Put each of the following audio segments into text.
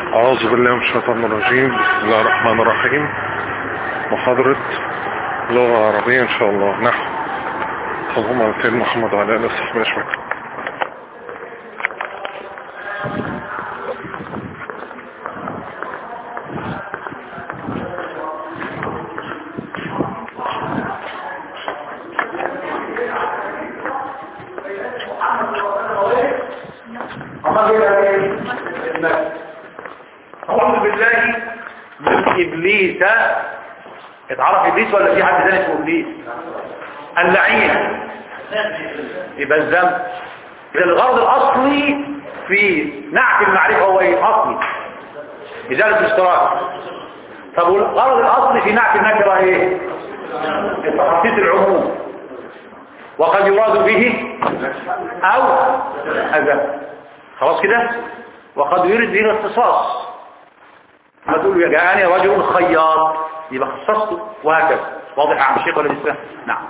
أعوذ بالله من الشيطان الرجيم بسم الله الرحمن الرحيم محاضرة لغة عربية إن شاء الله نحو اللهم على سيدنا محمد وعلى آله وصحبه أجمعين أعوذ بالله من إبليس اتعرف إبليس ولا في حد ثاني اسمه إبليس اللعين يبقى الذنب إذا الغرض الأصلي في نعت المعرفة هو إيه أصلي إزالة الاشتراك طب والغرض الأصلي في نعت النكرة إيه تخصيص العموم وقد يراد به أو أذى خلاص كده وقد يريد به الاختصاص ما تقول يا جاءني رجل خياط يبقى خصصته وهكذا واضح يا عم الشيخ ولا لسه نعم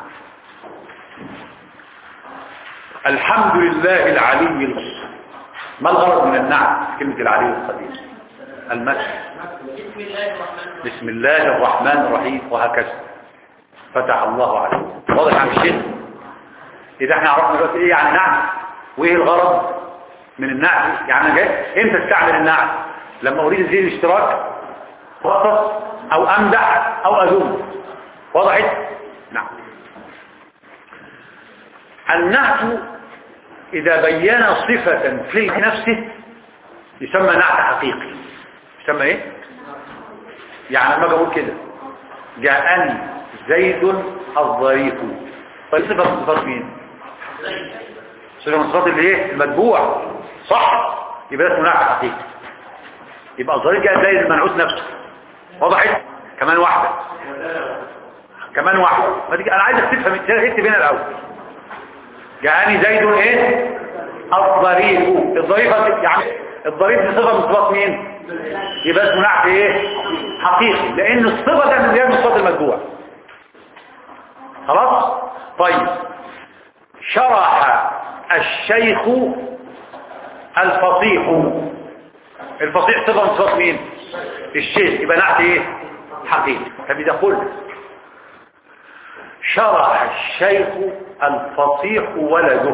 الحمد لله العلي القدير ما الغرض من النعم كلمة العلي القدير المسح بسم الله الرحمن الرحيم وهكذا فتح الله عليه واضح يا عم الشيخ اذا احنا عرفنا دلوقتي ايه يعني نعم وايه الغرض من النعم يعني انا جاي امتى استعمل النعم لما اريد ازيد الاشتراك وقصص او امدح او اذم وضحت نعم النعت اذا بين صفة في نفسه يسمى نعت حقيقي يسمى ايه يعني لما اقول كده جاءني زيد الظريف طيب صفة من صفات مين صفة من صفات اللي ايه المتبوع صح يبقى ده اسمه نعت حقيقي يبقى الظريف جاء زي المنعوت نفسه وضحت كمان واحدة كمان واحدة ما تيجي انا عايزك تفهم اكتب هنا الاول جاءني زيد ايه الظريف الظريفة يعني الظريف دي صفة من صفات مين يبقى اسمه نعت ايه حقيقي لان الصفة ده من زيادة من صفات المتبوع خلاص طيب شرح الشيخ الفصيح الفصيح صفة من صفات مين الشيخ يبقى نعت ايه حقيقي طب اذا قلت شرح الشيخ الفصيح ولده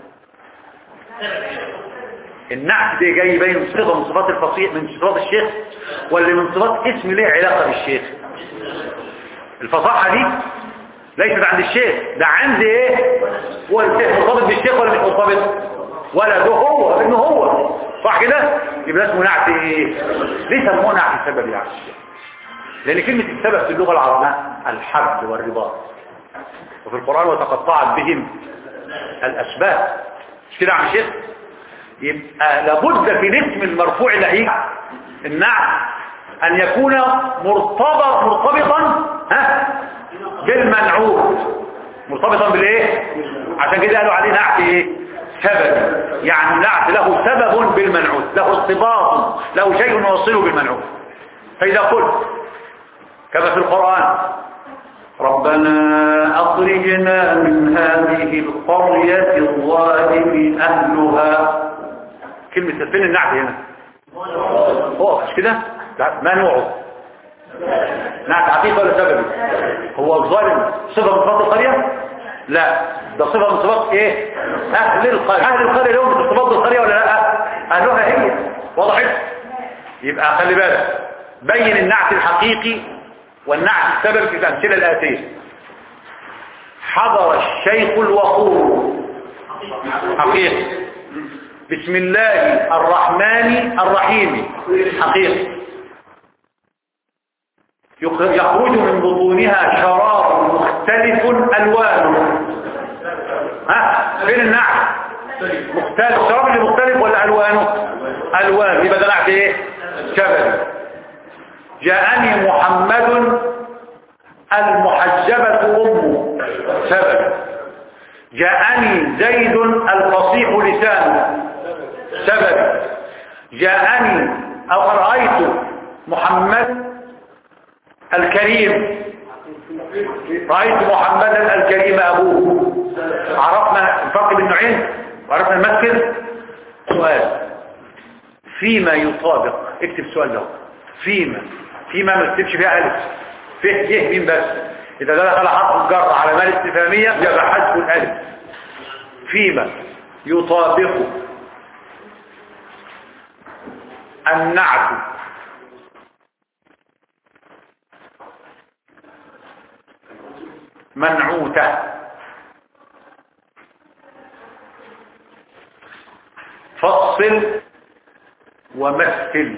النعت ده جاي يبين صفة من صفات الفصيح من صفات الشيخ ولا من صفات اسم له علاقة بالشيخ الفصاحة دي ليست عند الشيخ ده عند ايه هو الشيخ مرتبط بالشيخ ولا مش مرتبط ولده هو ابنه هو صح كده يبقى اسمه نعت ايه ليه سموه نعت السبب يعني لان كلمة السبب في اللغة العربية الحبل والرباط وفي القرآن وتقطعت بهم الأسباب مش كده عم الشيخ يبقى لابد في الاسم المرفوع اللي هيجي النعت ان يكون مرتبط مرتبطا ها بالمنعوت مرتبطا بالايه عشان كده قالوا عليه نعت ايه سبب يعني نعت له سبب بالمنعوت له ارتباط له شيء يوصله بالمنعوت فاذا قلت كما في القرآن ربنا أخرجنا من هذه القرية الظالم أهلها كلمة فين النعت هنا هو مش كده ما نوعه نعت حقيقة ولا سببي هو الظالم صفة من صفات القرية لا ده صفة من صفات ايه اهل القرية اهل القرية لهم صفات القرية ولا لا اهلها هي وضحت يبقى خلي بالك بين النعت الحقيقي والنعت السبب في الأمثلة الآتية حضر الشيخ الوقور حقيقي بسم الله الرحمن الرحيم حقيقي يخرج من بطونها شراب مختلف ألوانه ها فين النعت مختلف الشراب اللي مختلف ولا ألوانه ألوان يبقى ده نعت ايه شبه جاءني محمد المحجبة أمه سبب جاءني زيد الفصيح لسانه سبب جاءني أو رأيت محمد الكريم رأيت محمدا الكريم أبوه عرفنا الفرق بين النوعين وعرفنا المسكن سؤال فيما يطابق اكتب السؤال ده فيما فيما ما تكتبش فيها الف فيه يه مين بس اذا ده دخل حرف الجر على مال استفهاميه يبقى حذف الالف فيما يطابق النعت منعوته فصل ومثل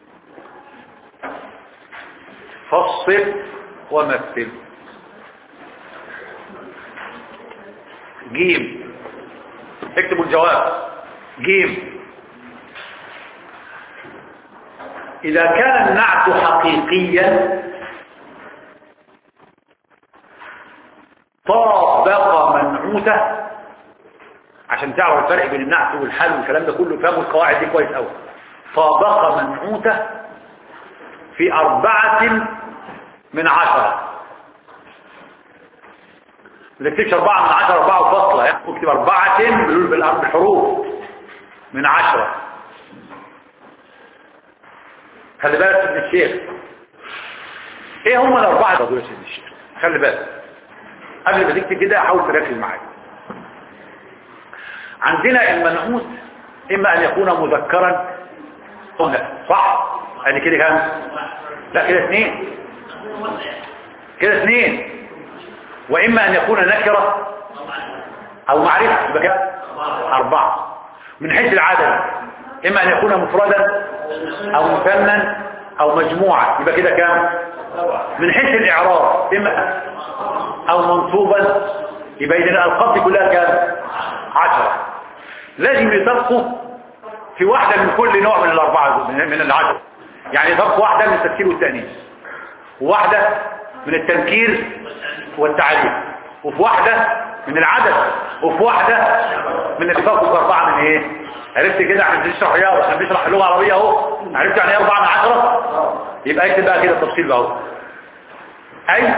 فصل ومثل جيم اكتبوا الجواب جيم إذا كان النعت حقيقيا طابق منعوته عشان تعرف الفرق بين النعت والحل والكلام ده كله فهموا القواعد دي كويس قوي طابق منعوته في أربعة من عشرة اللي تكتبش أربعة من عشرة أربعة وفصلة يعني اكتب أربعة بالحروف من عشرة خلي بالك سيدنا الشيخ ايه هم الأربعة دول يا سيدنا الشيخ خلي بالك قبل ما تكتب كده حاول تركز معايا عندنا المنعوت إما أن يكون مذكرا أو لا صح؟ ادي كده كام؟ لا كده اثنين كده اثنين وإما أن يكون نكرة أو معرفة يبقى كده أربعة من حيث العدد إما أن يكون مفردا أو مثنى أو مجموعة يبقى كده كام؟ من حيث الإعراب إما أو منصوبا يبقى إذن الألقاب دي كلها كام؟ عشرة لازم يطبقوا في واحدة من كل نوع من الأربعة من العشرة يعني يطبقوا واحدة من التفكير والتأنيث وواحدة من التنكير والتعريف وفي واحدة من العدد وفي واحدة من التفاقق أربعة من إيه؟ عرفت كده احنا بنشرح رياضة احنا بنشرح اللغة العربية اهو عرفت يعني ايه أربعة من عشرة؟ يبقى اكتب بقى كده التفصيل بقى اهو أي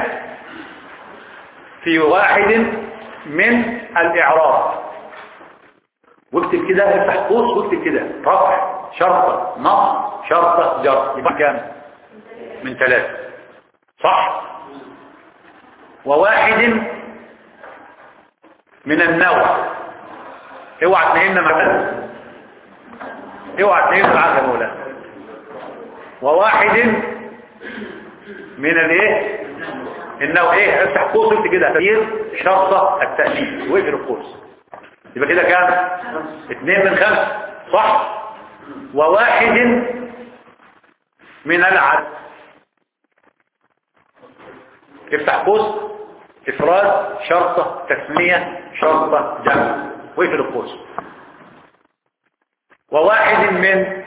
في واحد من الإعراب واكتب كده افتح قوس واكتب كده رفع شرطة نصب شرطة جر يبقى كام من ثلاثة صح وواحد من النوع اوعى تنهينا معنا اوعى تنهينا معاك يا مولانا وواحد من الايه النوع ايه افتح قوس واكتب كده تغيير شرطة التأليف واقفل القوس يبقى كده كام اثنين من خمسة صح وواحد من العدد افتح قوس افراد شرطة تسمية شرطة جمع واقفل القوس وواحد من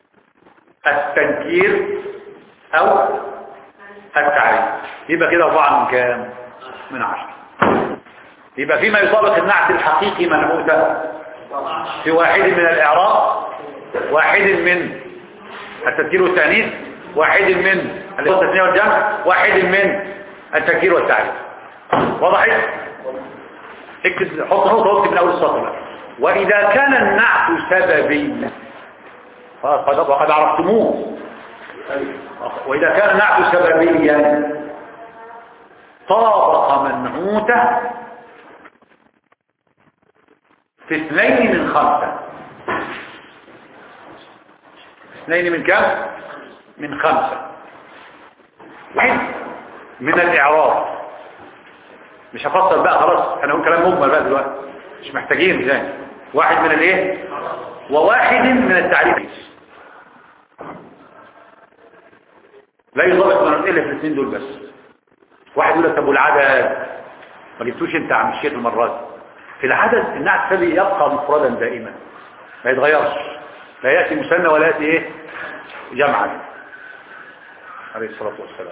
التنكير او التعريف يبقى كده اربعة من كام من عشرة يبقى فيما يطابق النعت الحقيقي منعوتا في واحد من الإعراب واحد من التذكير والتأنيث واحد من التثنية والجمع واحد من التذكير والتعريف وضحت اكتب حط نقطة واكتب من أول السطر وإذا كان النعت سببيا وقد عرفتموه وإذا كان النعت سببيا طابق منعوته في اثنين من خمسة اثنين من كم من خمسة واحد من الاعراب مش هفصل بقى خلاص انا هقول كلام مجمل بقى دلوقتي مش محتاجين زي واحد من الايه وواحد من التعريف لا يضبط من الا في الاثنين دول بس واحد يقول لك طب والعدد ما جبتوش انت عم الشيخ المرات دي في العدد النعت السبي يبقى مفردا دائما ما يتغيرش لا يأتي مثنى ولا يأتي ايه جمعا عليه الصلاة والسلام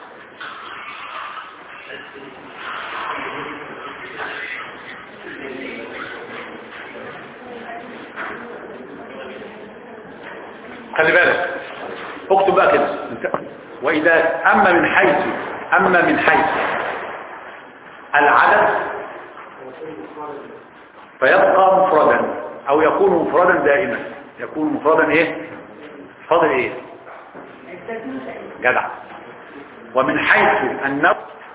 خلي بالك اكتب بقى كده وإذا أما من حيث أما من حيث العدد فيبقى مفردا او يكون مفردا دائما يكون مفردا ايه فاضل ايه جدع ومن حيث انه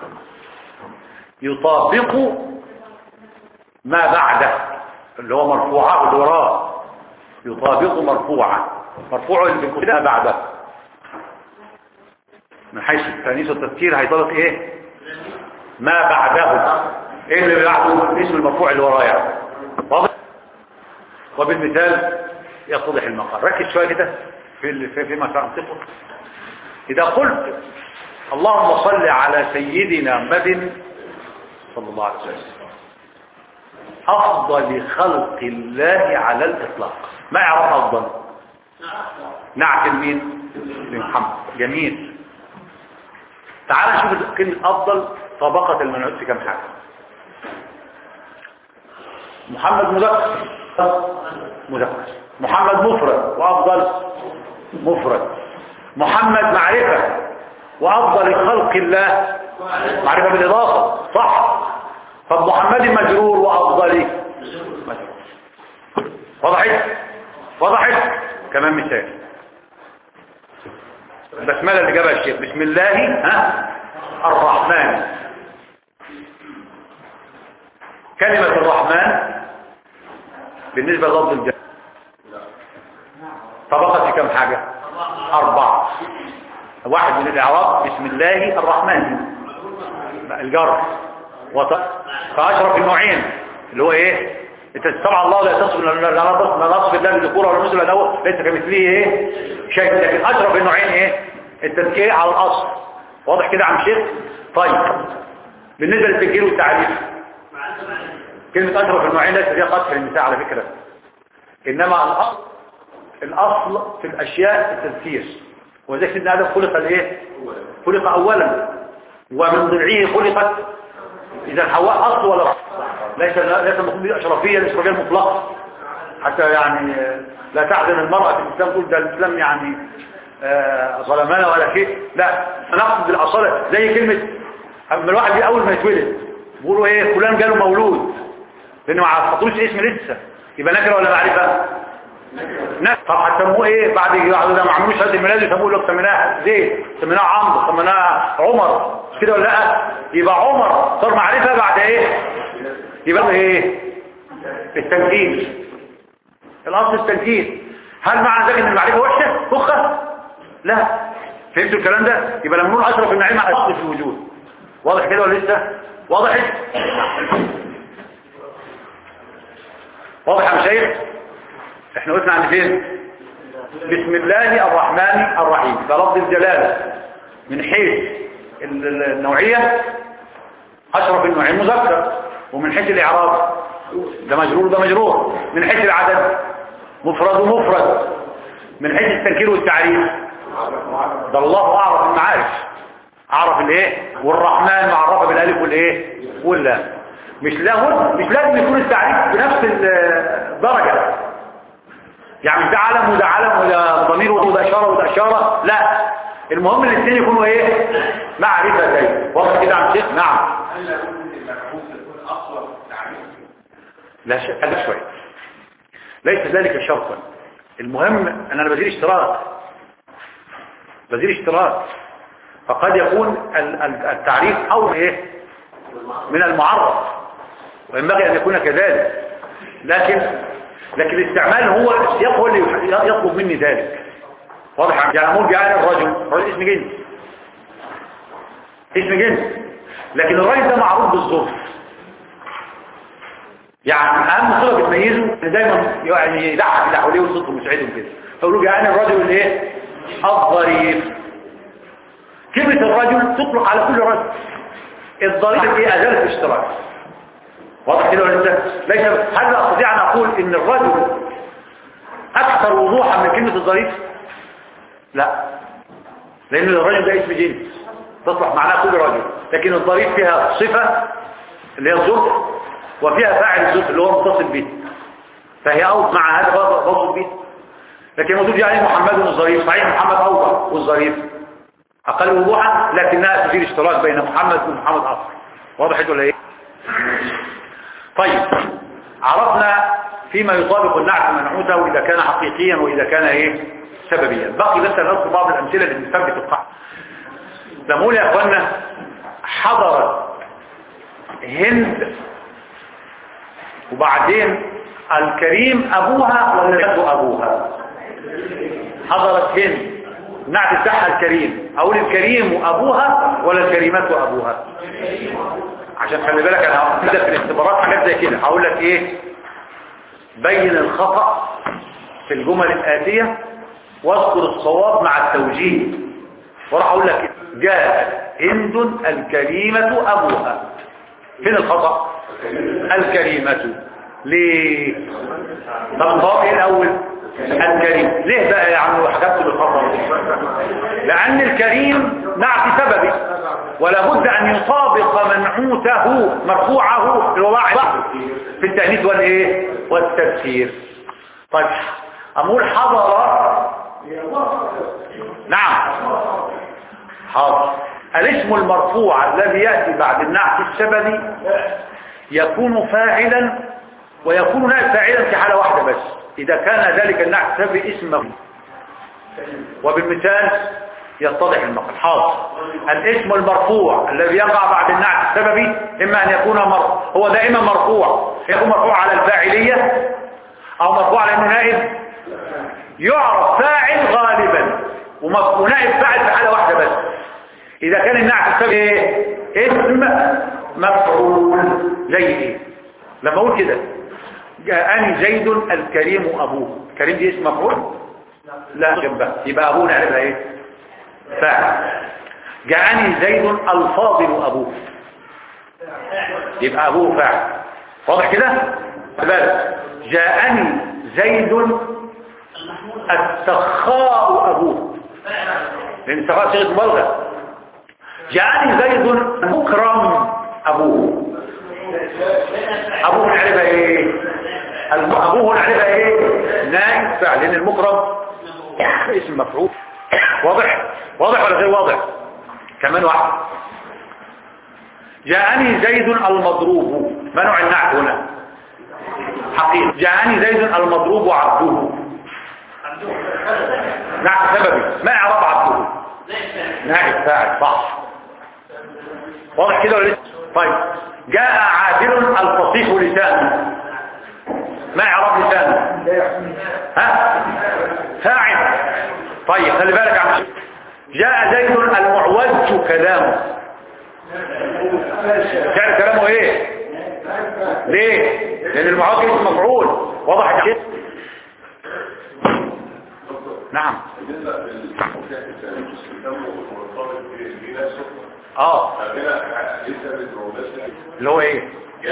يطابق ما بعده اللي هو مرفوعه اللي وراه يطابق مرفوعه مرفوع اللي بيكون ما بعده من حيث التانيث والتذكير هيطابق ايه ما بعده ايه اللي بعده اسم المرفوع اللي وراه يعني واضح وبالمثال يتضح المقال ركز شويه كده في ال- في فيما سأنطقه إذا قلت اللهم صل على سيدنا محمد صلى الله عليه وسلم أفضل خلق الله على الإطلاق ما يعرف أفضل نعت مين لمحمد جميل تعال نشوف كلمة أفضل طبقة المنعوت في كم حاجة محمد مذكر مذكر محمد مفرد وأفضل مفرد محمد معرفة وأفضل خلق الله معرفة بالإضافة صح طب محمد مجرور وأفضل مجرور وضحت وضحت كمان مثال البسملة اللي جابها الشيخ بسم الله ها الرحمن كلمة الرحمن بالنسبة للفظ الجنة طبقت في كم حاجة أربعة واحد من الإعراب بسم الله الرحمن الجر وط... فأشرف النوعين اللي هو إيه انت طبعا الله لا تصف لا لا تصف لا تصف الله بالذكور ولا النزل له ليس كمثله ايه شيء لكن اشرف النوعين ايه التذكير على الاصل واضح كده يا عم شيخ طيب بالنسبه للتذكير والتعريف كلمه اشرف النوعين ليس فيها قدح للنساء على فكره انما الاصل الاصل في الاشياء التذكير وذلك سيدنا ادم خلق الايه خلق اولا ومن ضلعه خلقت اذا حواء اصل ولا رأس ليس ليس المقصود به اشرفيه الاشرفيه المطلقه حتى يعني لا تعدم المراه في الاسلام تقول ده الاسلام يعني آه، ظلمنا ولا شيء لا نقصد بالاصاله زي كلمه اما الواحد اول ما يتولد بيقولوا ايه فلان جاله مولود لانه ما حطوش اسم لسه يبقى نكره ولا معرفه نكره طب هتسموه ايه بعد بعد ده ما عملوش هذه الميلاد يسموه لك سميناه زيد سميناه عمرو سميناه عمر مش كده ولا لا يبقى عمر صار معرفه بعد ايه يبقى ايه التنكيل الاصل التنكيل هل معنى ذلك ان المعرفه وحشه فخه لا فهمتوا الكلام ده يبقى لما نقول اشرف النعيم اصل في الوجود واضح كده ولا لسه واضح واضح يا مشايخ احنا وقفنا عند فين بسم الله الرحمن الرحيم ده لفظ الجلاله من حيث ال- ال- النوعيه اشرف النوعين مذكر ومن حيث الاعراب ده مجرور ده مجرور من حيث العدد مفرد ومفرد من حيث التنكير والتعريف ده الله اعرف المعارف اعرف الايه والرحمن معرفه بالالف والايه واللام مش لازم مش لازم يكون التعريف بنفس الدرجه يعني ده علم وده علم وده ضمير وده اشاره وده اشاره لا المهم الاثنين يكونوا ايه معرفتين واضح كده عن شيخ نعم هل يكون المبعوث يكون اقوى في التعريف لا شك هذا شوية ليس ذلك شرطا المهم ان انا بزير اشتراك بزير اشتراك فقد يكون ال- ال- التعريف او ايه من المعرف وينبغي ان يكون كذلك لكن لكن الاستعمال هو السياق هو اللي يح- يطلب مني ذلك واضح يعني اقول جعل الرجل الرجل اسم جنس اسم جنس لكن الرجل ده معروف بالظروف يعني اهم صفه بتميزه ان دايما يعني يضحك اللي حواليه وصوته مسعدهم كده فيقولوا يعني الرجل الايه الظريف كلمه الرجل تطلق على كل رجل الظريف ايه ازاله الاشتراك واضح كده ولا لسه ليس هل استطيع ان اقول ان الرجل اكثر وضوحا من كلمه الظريف لا لان الرجل ده اسم جنس تصلح معناه كل رجل لكن الظريف فيها صفه اللي هي الظرف وفيها فاعل الظرف اللي هو متصل به فهي أوضح مع هذا فصل به لكن موجود يعني محمد الظريف صحيح محمد أوضح والظريف أقل وضوحا لكنها تثير اشتراك بين محمد ومحمد آخر واضح ولا ايه طيب عرفنا فيما يطابق النعت منعوته إذا كان حقيقيا وإذا كان إيه سببيا بقي بس نذكر بعض الأمثلة اللي بنستخدم في القاعدة لمول يا أخوانا حضرت هند وبعدين الكريم أبوها ولا جد أبوها حضرت هند نعت بتاعها الكريم أقول الكريم أبوها ولا الكريمة أبوها عشان خلي بالك أنا هقول لك في الاختبارات حاجات زي كده هقول لك إيه بين الخطأ في الجمل الآتية واذكر الصواب مع التوجيه وراح أقول لك جاءت هند الكريمة أبوها فين الخطأ الكريمة ليه طب الخطأ ايه الأول الكريم ليه بقى يا عم حكمت بالخطأ لأن الكريم نعت سببي ولا بد أن يطابق منعوته مرفوعه الواحد في التأنيث والإيه والتفسير طيب أقول حضر نعم حاضر الاسم المرفوع الذي يأتي بعد النعت السببي يكون فاعلا ويكون نائب فاعلا في حالة واحدة بس إذا كان ذلك النعت السببي اسم وبالمثال يتضح المقال حاضر الاسم المرفوع الذي يقع بعد النعت السببي إما أن يكون مر... هو دائما مرفوع يكون مرفوع على الفاعلية أو مرفوع على أنه نائب يعرف فاعل غالبا ونائب فاعل في حالة واحدة بس إذا كان النعت السبب إيه؟ اسم مفعول زي إيه لما أقول كده جاءني زيد الكريم أبوه الكريم دي اسم مفعول لا جنبه يبقى أبوه نعرفها إيه فاعل جاءني زيد الفاضل أبوه يبقى أبوه فاعل واضح كده بالك جاءني زيد السخاء أبوه لأن السخاء صيغة مبالغة جاءني زيد مكرم أبوه أبوه نعرفها إيه أبوه نعرفها إيه نائب فعل لأن المكرم اسم مفعول واضح واضح ولا غير واضح كمان واحد جاءني زيد المضروب ما نوع النعت هنا حقيقي جاءني زيد المضروب عبده نعت سببي ما اعرف عبده نائب فاعل صح واضح كده ولا لسه طيب جاء عادل الفصيح لسانه ما اعرف لسانه ها فاعل طيب خلي بالك عم جاء زيد المعوج كلامه كان كلامه ايه ليه لان المعوج اسم مفعول واضح كده نعم اه اللي هو ايه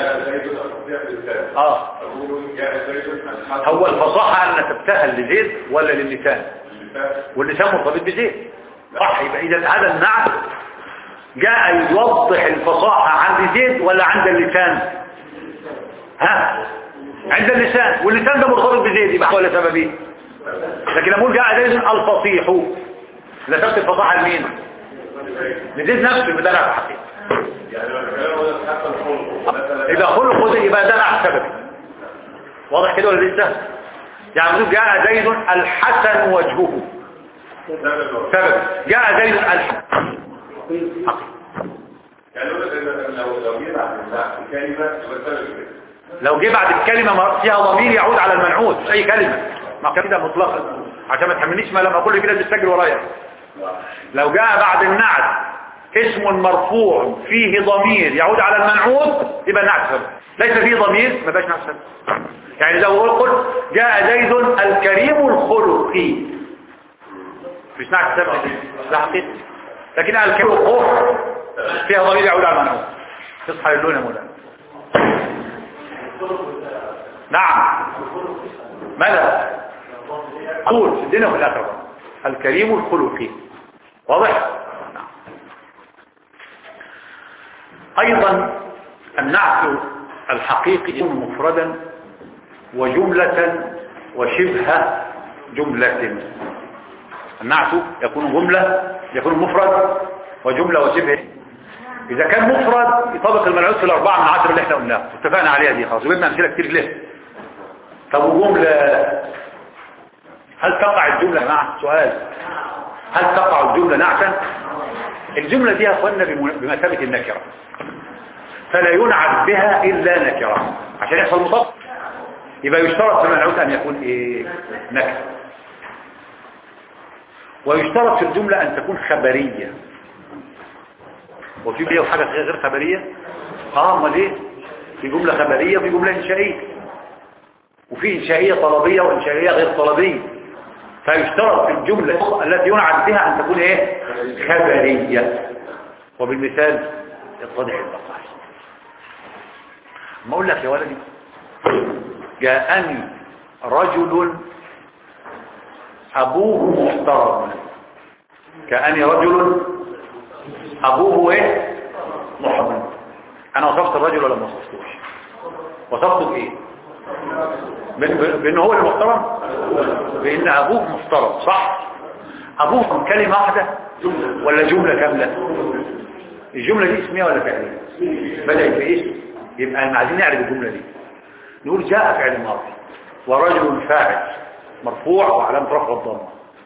اه هو الفصاحة ان نسبتها لزيد ولا للسان واللسان مرتبط بزيد صح يبقى اذا هذا النعت جاء يوضح الفصاحة عند زيد ولا عند اللسان ها عند اللسان واللسان ده مرتبط بزيد يبقى ولا سببي لكن لما جاء زيد الفصيح نسبت الفصاحة لمين لزيد نفسه يبقى ده نعت حقيقي إذا خلق يبقى ده نعت سببي واضح كده ولا لسه يعني نقول جاء زيد الحسن وجهه سبب جاء زيد الحسن لو جه بعد الكلمة فيها ضمير يعود على المنعوت مش أي كلمة ما كده مطلقا عشان ما تحملنيش ما لما أقول كده بتسجل ورايا لو جاء بعد النعت اسم مرفوع فيه ضمير يعود على المنعوت يبقى نعت سبب ليس فيه ضمير ما بقاش نعت سبب يعني لو قلت جاء زيد الكريم الخلقي مش نعت سبب ده حقيقي لكن الكريم الخلق فيها ضمير يعود على المنعوت تصحى اللون يا مولانا نعم ماذا قول في الدنيا والآخرة الكريم الخلقي واضح أيضا النعت الحقيقي يكون مفردا وجملة وشبه جملة النعت يكون جملة يكون مفرد وجملة وشبه إذا كان مفرد يطابق المنعوت في الأربعة من عشر اللي احنا قلناها اتفقنا عليها دي خلاص وجبنا أمثلة كتير ليه طب وجملة هل تقع الجملة مع سؤال هل تقع الجملة نعتا الجملة دي يا اخوانا بم- بمثابة النكرة فلا ينعت بها إلا نكرة عشان يحصل مطابق يبقى يشترط في المنعوت أن يكون إيه نكرة ويشترط في الجملة أن تكون خبرية وفي بيه حاجة غير خبرية اه امال ايه في جملة خبرية وفي جملة إنشائية وفي إنشائية طلبية وإنشائية غير طلبية فيشترط في الجملة التي ينعت بها أن تكون إيه خبرية وبالمثال يتضح المقال ما أقول لك يا ولدي جاءني رجل أبوه محترم كأني رجل أبوه إيه محترم أنا وصفت الرجل ولا ما وصفتوش وصفته بإيه بأن بأن هو المحترم بأن أبوه محترم صح أبوه كلمة واحدة ولا جملة كاملة الجملة دي اسمية ولا فعلية بدأت باسم يبقى احنا عايزين نعرف الجملة دي نقول جاء فعل ماضي ورجل فاعل مرفوع وعلامة رفع الضمة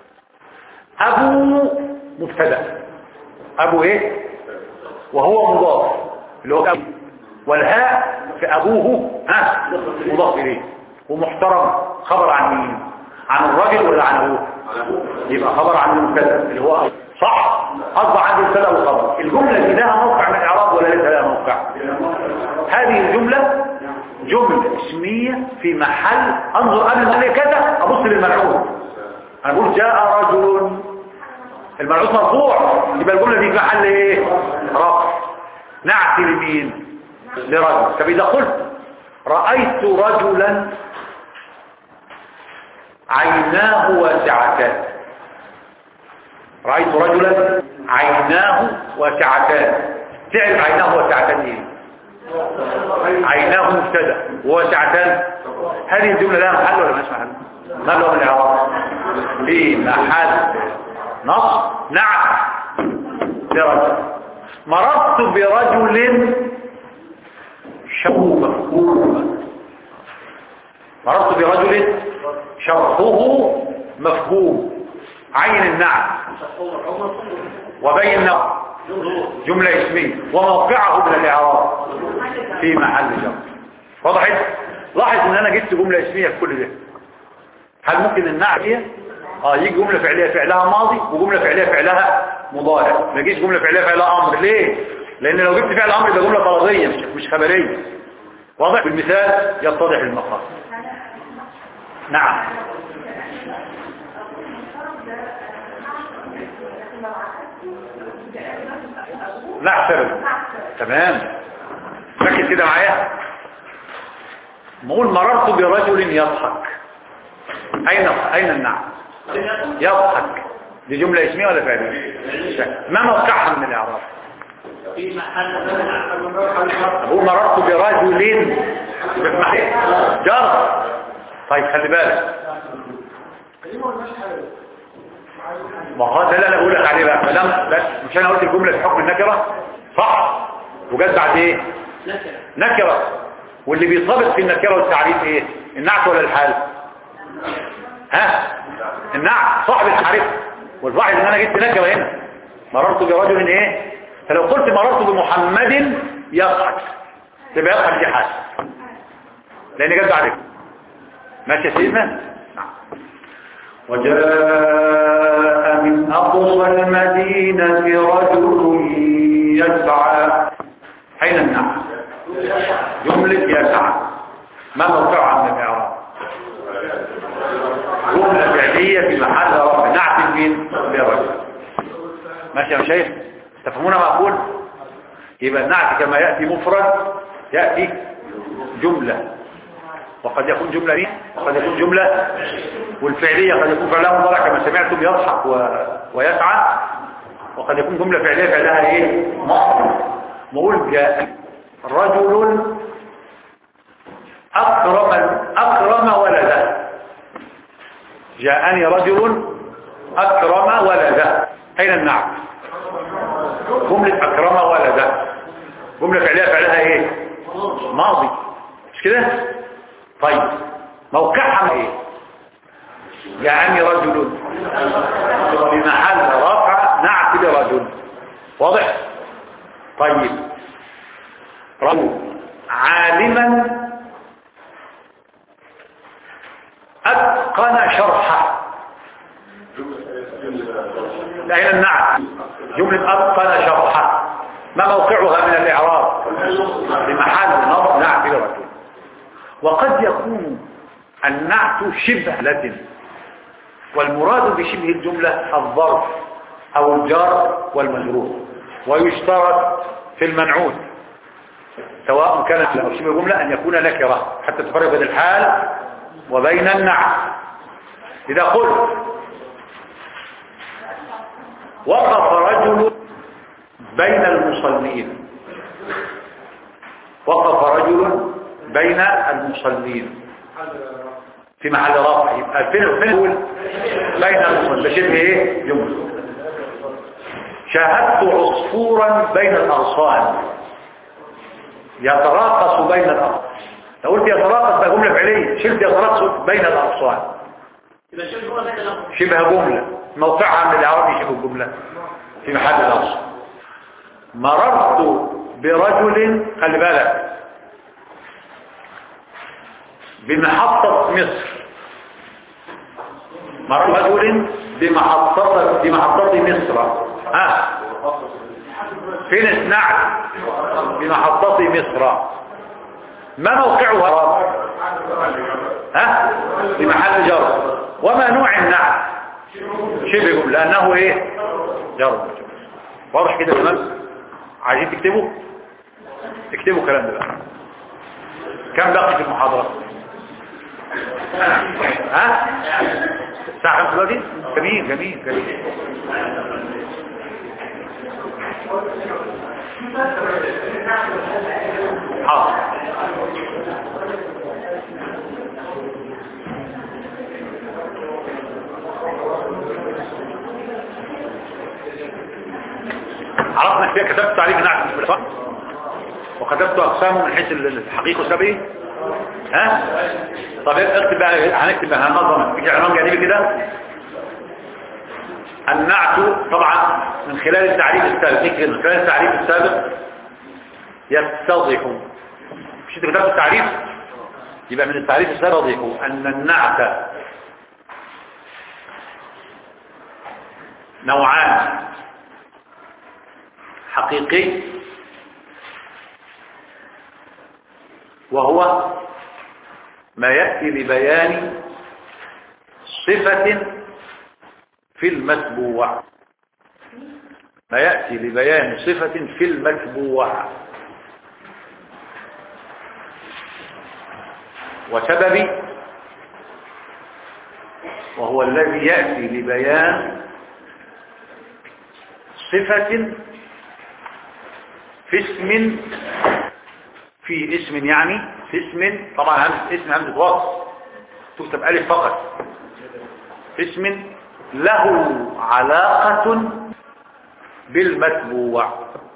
أبو مبتدا أبو إيه وهو مضاف اللي هو أبو والهاء في أبوه ها مضاف إليه ومحترم خبر عن مين عن الرجل ولا عن أبوه يبقى خبر عن المبتدا اللي هو أبو. صح أصبح عندي مبتدا وخبر الجملة دي لها موقع من الإعراب ولا ليس لها موقع هذه الجملة جملة اسمية في محل انظر قبل ما أقول كذا ابص للملعون انا بقول جاء رجل الملعون مرفوع يبقى الجملة دي في محل ايه رفع نعتي لمين لرجل طب اذا قلت رأيت رجلا عيناه واسعتان رأيت رجلا عيناه واسعتان تعرف عيناه واسعتان ايه عيناه مبتدا وواسعتان هذه الجملة لها محل ولا مش محل ما له من الاعراب في محل نص نعم برجل مررت برجل شوه مفهوم مررت برجل شرحه مفهوم عين النعم وبين نعم جملة اسمية وموقعه من الإعراب في محل جر وضحت لاحظ ان انا جبت جملة اسمية في كل ده هل ممكن النعم هي اه يجي جملة فعلية فعلها ماضي وجملة فعلية فعلها مضارع ما يجيش جملة فعلية فعلها امر ليه لان لو جبت فعل امر يبقى جملة طلبية مش مش خبرية واضح بالمثال يتضح المقام نعم لا احترم تمام ركز كده معايا نقول مررت برجل يضحك اين اين النعم يضحك دي جمله اسميه ولا فعليه ما موقعها من الاعراب في محل اقول مررت برجل جر طيب خلي بالك ما هو ده اللي انا بقول لك عليه بقى كلام بس مش انا قلت الجمله في حكم النكره صح وجت بعد ايه نكره واللي بيطابق في النكره والتعريف ايه النعت ولا الحال ها النعت صاحب التعريف والواحد ان انا جبت نكره هنا مررت برجل ايه فلو قلت مررت بمحمد يضحك تبقى يضحك دي حال لان جت بعد كده. ماشي يا سيدنا نعم وجاء من أقصى المدينة رجل يسعى أين النعم جملة يسعى ما موقعها من الإعراب جملة فعلية في محل رفع نعت مين برجل ماشي يا شيخ تفهمون ما أقول يبقى النعت كما يأتي مفرد يأتي جملة وقد يكون جملة مين وقد يكون جملة والفعلية قد يكون فعلها مضارع كما سمعتم يضحك و... ويسعى وقد يكون جملة فعلية فعلها ايه مصر نقول جاء رجل أكرم أكرم ولده جاءني رجل أكرم ولده أين النعم جملة أكرم ولده جملة فعلية فعلها ايه ماضي مش كده طيب موقعها ايه جاءني رجل بمحل رفع نعت لرجل واضح طيب رجل عالما أتقن شرحه لا هنا النعت جملة أتقن شرحه ما موقعها من الإعراب بمحل نظر نعت لرجل وقد يكون النعت شبه لازم والمراد بشبه الجملة الظرف أو الجار والمجرور ويشترط في المنعوت سواء كانت أو شبه جملة أن يكون نكرة حتى تفرق بين الحال وبين النعت إذا قلت وقف رجل بين المصلين وقف رجل بين المصلين في محل رفع يبقى فين فين يقول بين المصلين ده شبه ايه جمله شاهدت عصفورا بين الاغصان يتراقص بين الاغصان لو قلت يتراقص ده جمله فعليه شلت يتراقص بين الاغصان يبقى شوف هو بين الأمر شبه جمله موقعها من الاعراب شبه جمله في محل الاغصان مررت برجل خلي بالك بمحطة مصر مر رجل بمحطة بمحطة مصر ها فين النعت بمحطة مصر ما موقعها ها بمحل جر وما نوع النعت شبه لأنه ايه جر واضح كده تمام عايزين تكتبوا اكتبوا الكلام ده بقى كم باقي في المحاضرة ها الساعة 5 دلوقتي جميل جميل جميل حاضر عرفنا كده كتبت تعريف نعت الفلسفة صح وكتبت اقسامه من حيث الحقيقة والسبعي ها طب اكتب بقى هنكتب بقى هننظم في عنوان جانبي كده النعت طبعا من خلال التعريف السابق نكتب من خلال التعريف السابق يتضح مش انت كتبت التعريف يبقى من التعريف السابق يتضح ان النعت نوعان حقيقي وهو ما يأتي لبيان صفة في المتبوع ما يأتي لبيان صفة في المتبوع وسبب وهو الذي يأتي لبيان صفة في اسم في اسم يعني في اسم طبعا همزة اسم همزة وصف تكتب ألف فقط اسم له علاقة بالمتبوع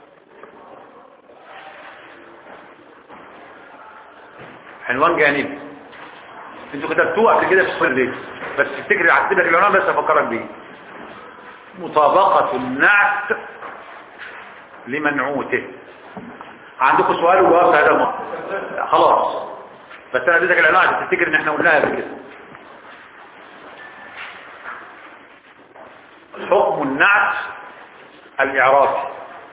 عنوان جانبي انتوا كتبتوه قبل كده في السؤال ليه بس تفتكر هكتب لك العنوان بس افكرك بيه مطابقة النعت لمنعوته عندكم سؤال وجواب هذا ما خلاص بس انا اديتك العنوان عشان تفتكر ان احنا قلناها قبل كده حكم النعت الاعرابي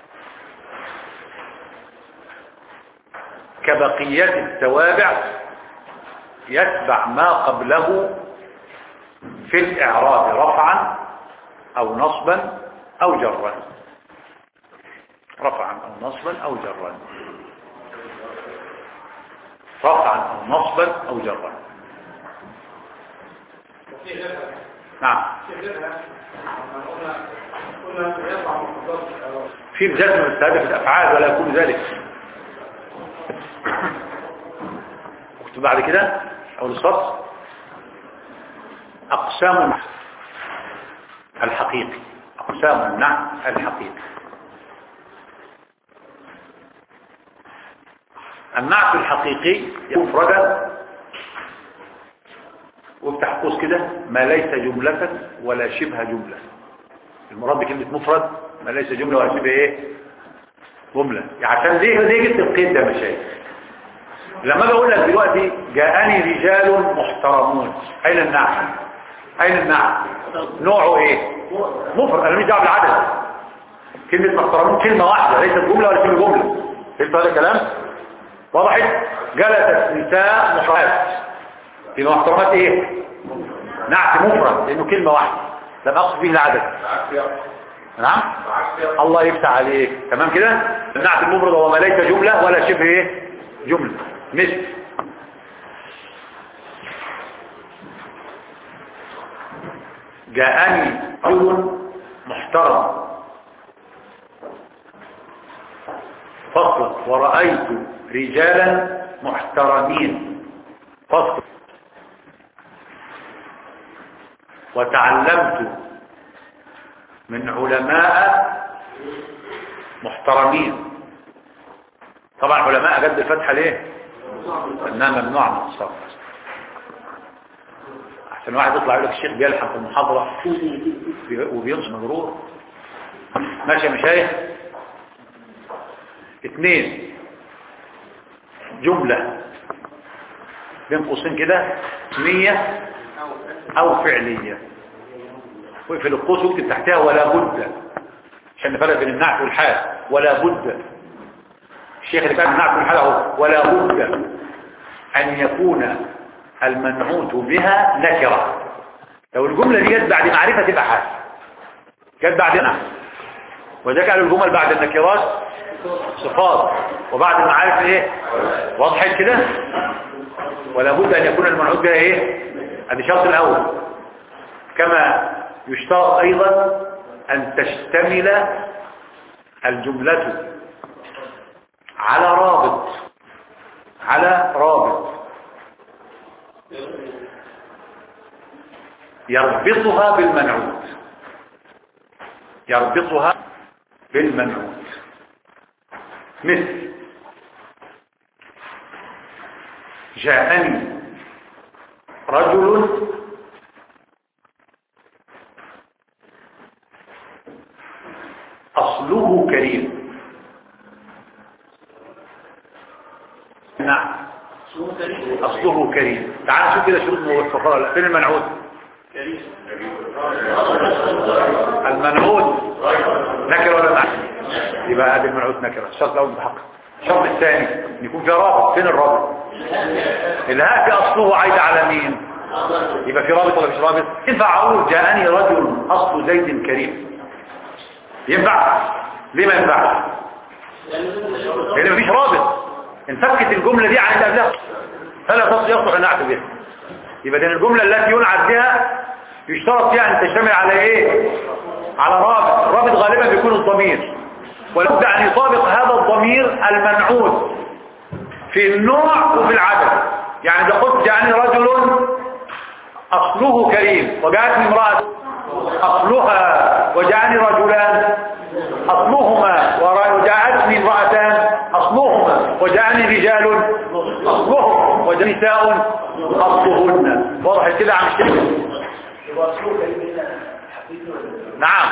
كبقية التوابع يتبع ما قبله في الإعراب رفعا أو نصبا أو جرا رفعا أو نصبا أو جرا رفعا أو نصبا أو جرا نعم في الجزم السابق الأفعال ولا يكون ذلك اكتب بعد كده أو السطر أقسام النحو الحقيقي أقسام النحو الحقيقي النعت الحقيقي يكون مفردا وافتح قوس كده ما ليس جملة ولا شبه جملة المراد بكلمة مفرد ما ليس جملة ولا شبه ايه جملة عشان ليه ليه جبت القيد ده يا مشايخ لما بقول لك دلوقتي جاءني رجال محترمون اين النعم اين النعم نوعه ايه مفرد انا مش دعوه بالعدد كلمة محترمون كلمة واحدة ليست جملة ولا شبه جملة فهمت هذا الكلام وضحت جلست نساء محترمات يبقى محترمات ايه نعت مفرد لانه كلمة واحدة لم اقصد به العدد نعم الله يفتح عليك تمام كده النعت المفرد هو ما ليس جملة ولا شبه ايه جملة مثل جاءني رجل محترم فصل ورأيت رجالا محترمين فصل وتعلمت من علماء محترمين طبعا علماء جد الفتحة ليه انها ممنوع من الصرف عشان واحد يطلع يقول لك الشيخ بيلحق في المحاضرة وبينص مجرور ماشي يا مشايخ اثنين جملة بين قوسين كده اسمية او فعلية وفي القوس واكتب تحتها ولا بد عشان نفرق بين النعت والحال ولا بد الشيخ اللي كان النعت والحال اهو ولا بد ان يكون المنعوت بها نكرة لو الجملة دي جت بعد معرفة تبقى حال جت بعد نعم وده قالوا الجمل بعد النكرات صفات وبعد المعارف ايه وضحت كده ولا بد ان يكون المنعوت بها ايه ادي الشرط الاول كما يشترط ايضا ان تشتمل الجملة على رابط على رابط يربطها بالمنعوت يربطها بالمنعوت مثل جاءني رجل أصله كريم نعم أصله كريم تعال شوف كده شروط موفقة لا فين المنعود المنعود نكر ولا معنى يبقى هذا المنعود نكرة الشرط الأول بحق الشرط الثاني ان يكون في رابط فين الرابط الهاء في أصله عايد على مين يبقى في رابط ولا مش رابط ينفع أقول جاءني رجل أصل زيد كريم ينفع ليه ما ينفعش لأن مفيش رابط انفكت الجملة دي عن اللي قبلها فلا تصل يصلح ان نعت بها يبقى دي الجملة التي ينعت بها يشترط فيها ان تشتمل على ايه على رابط الرابط غالبا بيكون الضمير ولابد ان يطابق هذا الضمير المنعوت في النوع وفي العدد يعني اذا قلت جاءني رجل اصله كريم وجاءتني امرأة اصلها وجاءني رجلان اصلهما وجاءتني امرأتان اصلهما وجاءني رجال اصلهم وجاءني نساء اصلهن واضح كده عم الشيخ نعم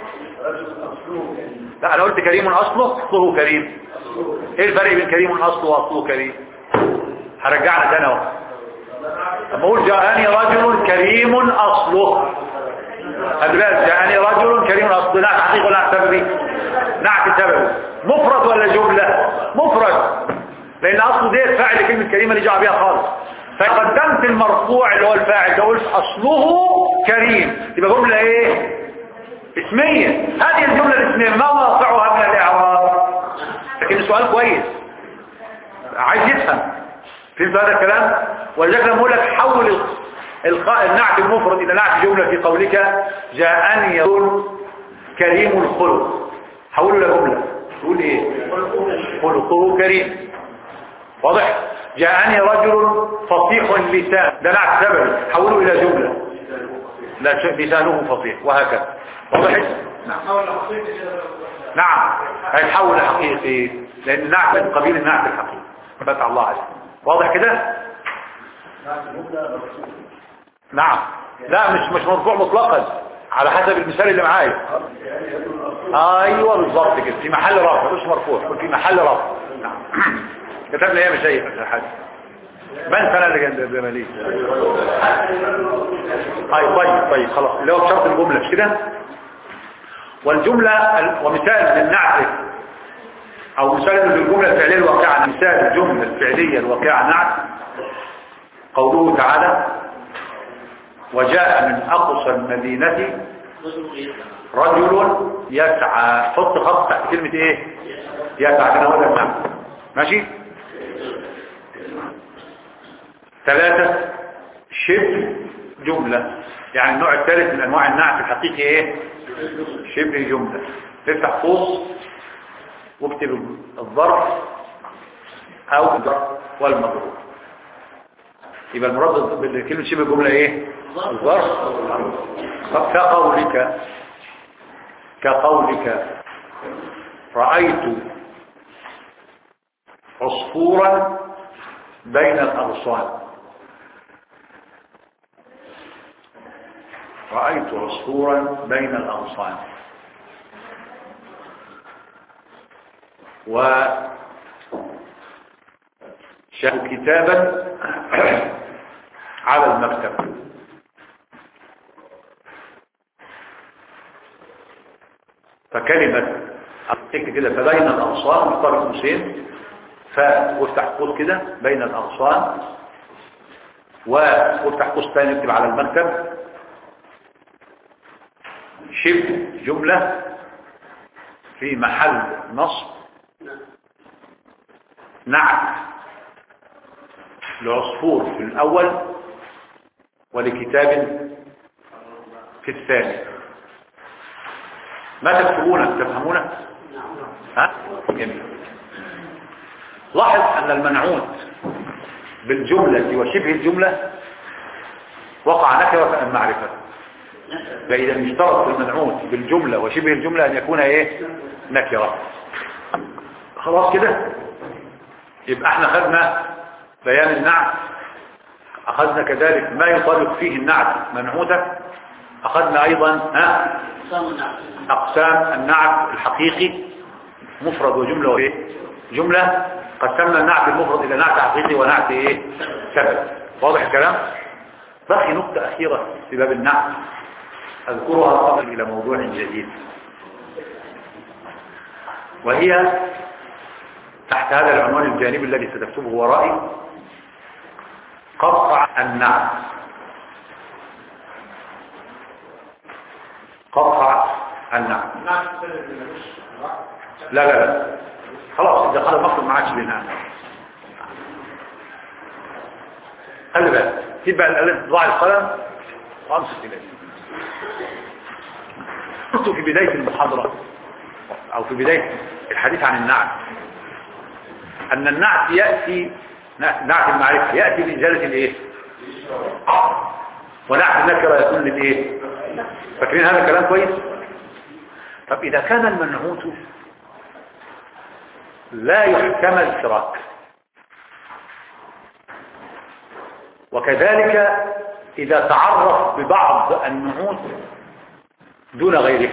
لا انا قلت كريم اصله اصله كريم ايه الفرق بين كريم اصله واصله كريم هرجعنا تاني اهو لما اقول جاءني رجل كريم اصله أدبال جاءني رجل كريم اصله نعت حقيقي ولا نعت سببي نعت سببي مفرد ولا جملة مفرد لان اصله ديت فاعل كلمة كريمة اللي جاء بيها خالص فقدمت المرفوع اللي هو الفاعل ده قلت اصله كريم يبقى جملة ايه اسمية هذه الجملة الاسمية ما واقعها من الاعراب لكن السؤال كويس عايز يفهم فهمت هذا الكلام ولذلك لما اقول لك حول القاء النعت المفرد الى نعت جملة في قولك جاءني يقول كريم الخلق حوله الى جملة تقول ايه خلقه كريم واضح جاءني رجل فصيح اللسان ده نعت سبب حوله الى جملة لا لسانه فصيح وهكذا وضحت نعم نعم هيتحول لحقيقي لان النعت من قبيل النعت الحقيقي فتح الله عليه واضح كده نعم لا مش مش مرفوع مطلقا على حسب المثال اللي معايا ايوه بالظبط كده في محل رفع مش مرفوع في محل رفع نعم كتب لي ايه يا شيخ يا حاج من سنه اللي جنب بماليه اي طيب طيب خلاص اللي هو بشرط الجمله مش كده والجمله ال- ومثال للنعت او مثال للجمله الفعليه الواقعه مثال الجمله الفعليه الواقعه نعت قوله تعالى وجاء من اقصى المدينه رجل يسعى حط خط تحت كلمة ايه يسعى كده هو ده المعنى ماشي ثلاثة شبه جملة يعني النوع الثالث من انواع النعت الحقيقي ايه شبه جملة تفتح قوس واكتب الظرف او الظرف والمضروب يبقى المراد بكلمة شبه جملة ايه الظرف كقولك كقولك رأيت عصفورا بين الأغصان رأيت عصفورا بين الأغصان و شاهد كتابا على المكتب فكلمة اكتب كده فبين الأغصان مختار قوسين فافتح قوس كده بين الأغصان وافتح قوس ثاني اكتب على المكتب شبه جملة في محل نصب نعت لعصفور في الأول ولكتاب في الثاني ما تكتبون تفهمون ها جميل لاحظ أن المنعوت بالجملة وشبه الجملة وقع نكرة في المعرفة فإذا اشترط في المنعوت بالجملة وشبه الجملة أن يكون إيه نكرة خلاص كده يبقى احنا خدنا بيان النعت أخذنا كذلك ما يطابق فيه النعت منعوتة أخذنا أيضا ها أقسام النعت الحقيقي مفرد وجملة وإيه جملة قسمنا النعت المفرد إلى نعت حقيقي ونعت إيه سبب واضح الكلام بقي نقطة أخيرة في باب النعت أذكرها قبل إلى موضوع جديد وهي تحت هذا العنوان الجانبي الذي ستكتبه ورائي قطع النعت قطع النعت لا لا لا خلاص إذا قال المقصد ما عادش بينها خلي بالك تبقى القلم ضاع القلم وامسك اليه قلت في بداية المحاضرة او في بداية الحديث عن النعت ان النعت يأتي نعت المعرفة يأتي بإزالة الايه ونعت النكرة يكون للايه فاكرين هذا الكلام كويس طب اذا كان المنعوت لا يحتمل شراك وكذلك إذا تعرف ببعض النعوت دون غيرها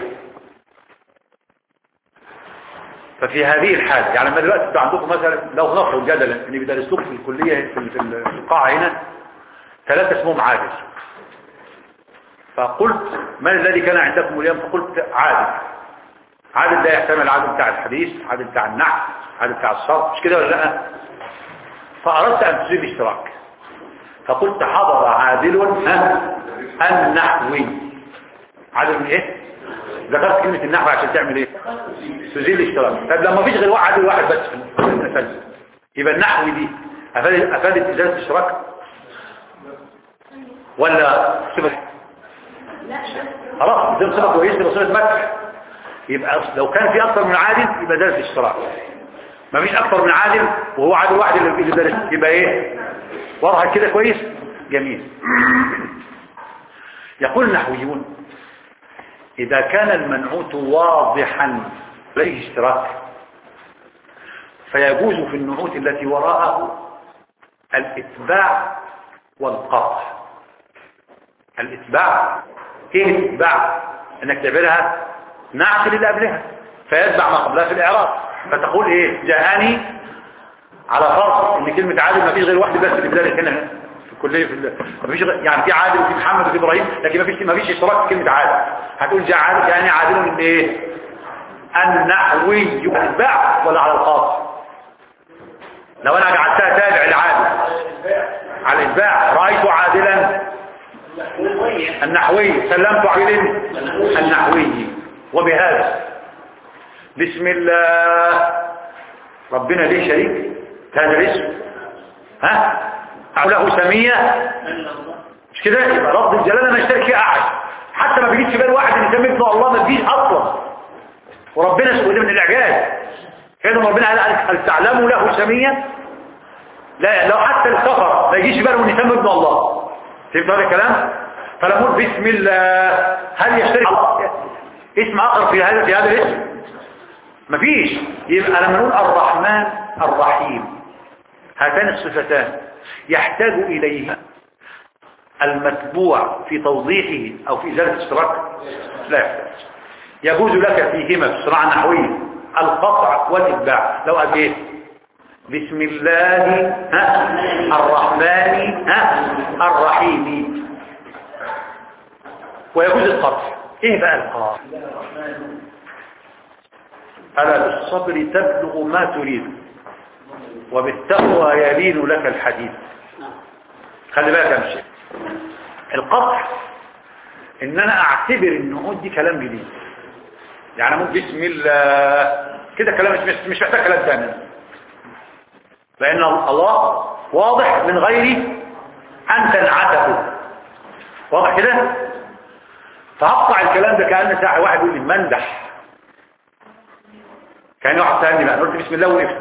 ففي هذه الحالة يعني لما دلوقتي انتوا عندكم مثلا لو نفرض جدلا ان بيدرس لكم في الكلية في في القاعة هنا ثلاثة اسمهم عادل فقلت من الذي كان عندكم اليوم فقلت عادل عادل ده يحتمل عادل بتاع الحديث عادل بتاع النحو عادل بتاع الصرف مش كده ولا لا فأردت أن تزيد اشتراك فقلت حضر عادل ها النحوي عادل من ايه ذكرت كلمة النحو عشان تعمل ايه تزيل الاشتراك طب لما فيش غير واحد عادل واحد بس في المسلسل يبقى النحوي دي أفادت, أفادت إزالة الاشتراك ولا صفة خلاص دي صفة كويسة بصفة مدح يبقى لو كان في أكثر من عادل يبقى ذلك الاشتراك ما فيش أكثر من عادل وهو عادل واحد اللي درس يبقى ايه واضح كده كويس جميل يقول النحويون إذا كان المنعوت واضحا ليه اشتراك فيجوز في النعوت التي وراءه الاتباع والقطع الاتباع ايه الاتباع انك تعملها نعت اللي قبلها فيتبع ما قبلها في الاعراب فتقول ايه جاءني على فرض ان كلمة عادل ما فيش غير واحد بس في بلاد هنا في الكلية في ال- ما فيش غير يعني في عادل وفي محمد وفي ابراهيم لكن ما فيش ما فيش اشتراك في كلمة عادل هتقول جاء عادل يعني عادل من ايه النحوي الاتباع ولا على الخاص لو انا جعلتها تابع لعادل على الاتباع رأيت عادلا النحوي سلمت عادل النحوي وبهذا بسم الله ربنا ليه شريك هذا الاسم ها أو له سمية مش كده يبقى لفظ الجلالة ما يشترك فيه أحد حتى ما بيجيش في بال واحد ان يسمي ابن الله ما فيش أصلا وربنا سؤال من الإعجاز كده ما ربنا قال هل تعلموا له سمية لا لو حتى الكفر ما يجيش في باله ان يسمي ابن الله فهمت هذا الكلام فلما نقول بسم الله هل يشترك اسم آخر في هذا في هذا الاسم مفيش يبقى لما نقول الرحمن الرحيم هاتان الصفتان يحتاج إليها المتبوع في توضيحه أو في إزالة الاشتراك لا يحتاج يجوز لك فيهما في الصناعة النحوية القطع والإتباع لو قال إيه بسم الله ها الرحمن ها الرحيم ويجوز القطع ايه بقى القطع ألا بالصبر تبلغ ما تريد وبالتقوى يلين لك الحديث خلي بالك يا مشي القطع ان انا اعتبر ان دي كلام جديد يعني ممكن بسم الله كده كلام مش مش محتاج كلام ثاني لان الله واضح من غير ان تنعته واضح كده فهقطع الكلام ده كأن ساعة واحد يقول لي مندح كان واحد ثاني بقى قلت بسم الله وقفت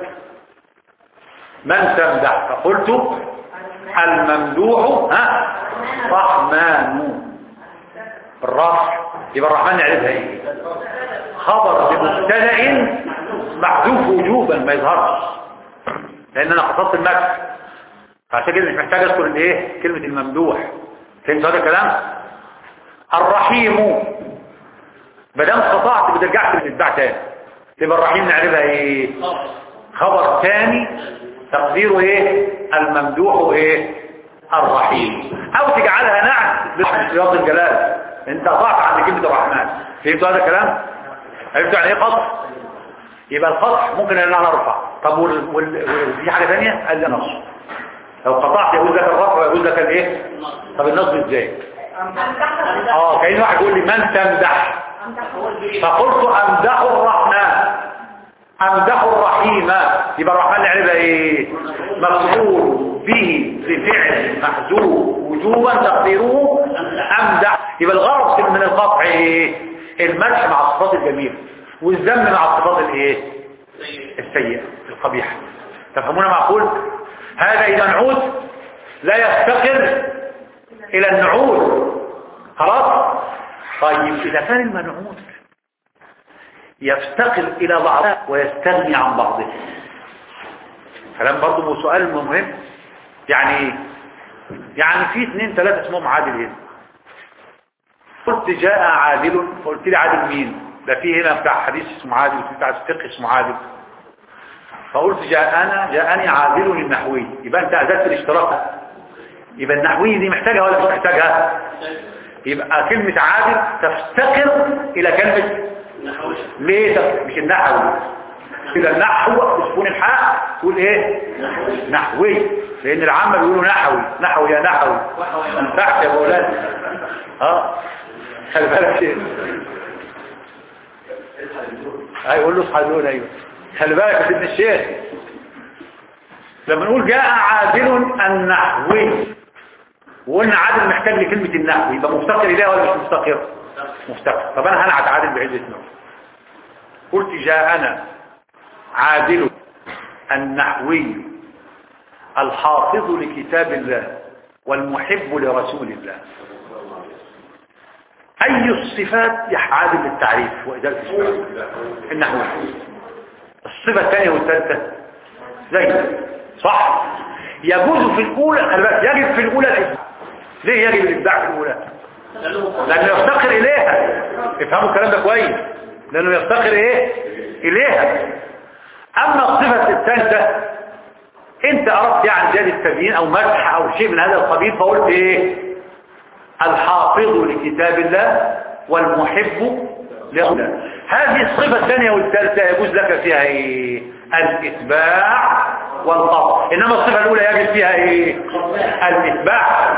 من تمدح فقلت الممدوح ها رحمن الرفع يبقى الرحمن نعرفها ايه خبر بمبتدا محذوف وجوبا ما يظهرش لان انا قصدت المدح فعشان كده مش محتاج اذكر الايه كلمه الممدوح فهمت هذا الكلام الرحيم ما دام قطعت بترجعت للاتباع تاني تبقى الرحيم نعرفها ايه خبر ثاني تقديره ايه الممدوح ايه الرحيم او تجعلها نعت بصياغه الجلال انت قطعت عند كلمه الرحمن فهمت هذا الكلام عرفت يعني ايه قطع يبقى القطع ممكن ان انا ارفع طب وال... وال... وفي حاجه ثانيه قال لي نص لو قطعت يقول لك الرفع ويقول لك الايه طب النصب ازاي اه كاين واحد يقول لي من تمدح فقلت امدح الرحمن امدح الرحيم يبقى الرحمن نعرفها ايه مفعول به بفعل محذوف وجوبا تقديره امدح يبقى الغرض من القطع ايه المدح مع الصفات الجميله والذم مع الصفات الايه السيئه القبيحه تفهمون معقول هذا اذا نعود لا يفتقر الى النعود خلاص طيب اذا كان المنعود يفتقر الى بعضها ويستغني عن بعضها كلام برضه هو سؤال مهم يعني يعني في اثنين ثلاثة اسمهم عادل هنا قلت جاء عادل فقلت لي عادل مين ده في هنا بتاع حديث اسمه عادل وفي بتاع فقه اسمه عادل فقلت جاءنا جاءني عادل النحوي يبقى انت ازلت الاشتراك يبقى النحوي دي محتاجها ولا مش محتاجها يبقى كلمة عادل تفتقر الى كلمة ليه ده مش النحوي إذا النحو بسكون الحاء تقول ايه نحوي لان العامة بيقولوا نحوي نحوي يا نحوي تحت يا مولانا اه خلي بالك ايه هيقول له اصحابون ايوه خلي بالك يا سيدنا الشيخ لما نقول جاء عادل النحوي وقلنا عادل محتاج لكلمة النحو يبقى مفتقر إليها ولا مش مفتقر مفتقر طب أنا هنعت عادل بعزة نوع قلت جاءنا عادل النحوي الحافظ لكتاب الله والمحب لرسول الله أي الصفات يحعادل للتعريف وإزالة الشباب النحوي الصفة الثانية والثالثة زي صح يجوز في الأولى خلي بالك يجب في الأولى الإبداع ليه يجب الإبداع في الأولى لانه يفتقر اليها افهموا الكلام ده كويس لانه يفتقر ايه اليها اما الصفة الثالثة انت اردت يعني زيادة التبيين او مدح او شيء من هذا القبيل فقلت ايه الحافظ لكتاب الله والمحب له هذه الصفة الثانية والثالثة يجوز لك فيها ايه الاتباع والقطع انما الصفة الاولى يجب فيها ايه الاتباع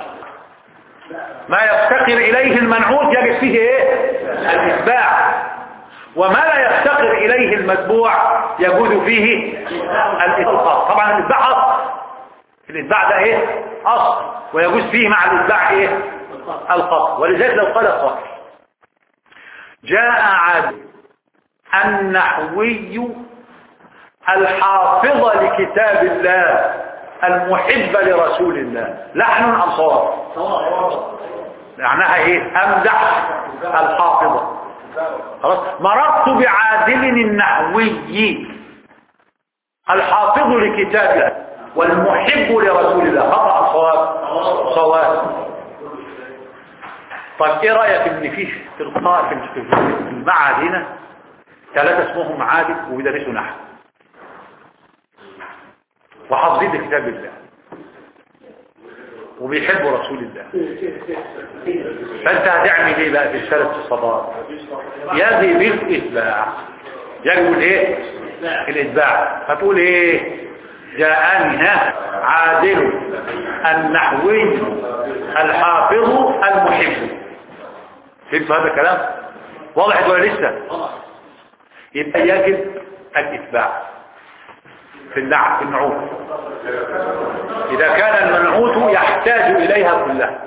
ما يفتقر اليه المنعوت يجب فيه ايه الاتباع وما لا يفتقر اليه المتبوع يجوز فيه الاتباع طبعا الاتباع اصل الاتباع ده ايه اصل ويجوز فيه مع الاتباع ايه القطع ولذلك لو قال قائل جاء عاد النحوي الحافظ لكتاب الله المحب لرسول الله لحن ام صواب معناها ايه امدح الحافظة خلاص مررت بعادل النحوي الحافظ لكتاب الله والمحب لرسول الله خطأ أم صواب صواب طيب ايه رأيك ان في في القاء في المعهد هنا ثلاثة اسمهم عادل وبيدرسوا نحو وحافظين لكتاب الله وبيحبوا رسول الله فانت هتعمل ايه بقى في الثلاث صفات يجب الاتباع يجب الايه الاتباع فتقول ايه جاءني ها عادل النحوي الحافظ المحب فهمتوا هذا الكلام واضح ولا لسه يبقى يجب الاتباع في النعم في النعوت إذا كان المنعوت يحتاج إليها كلها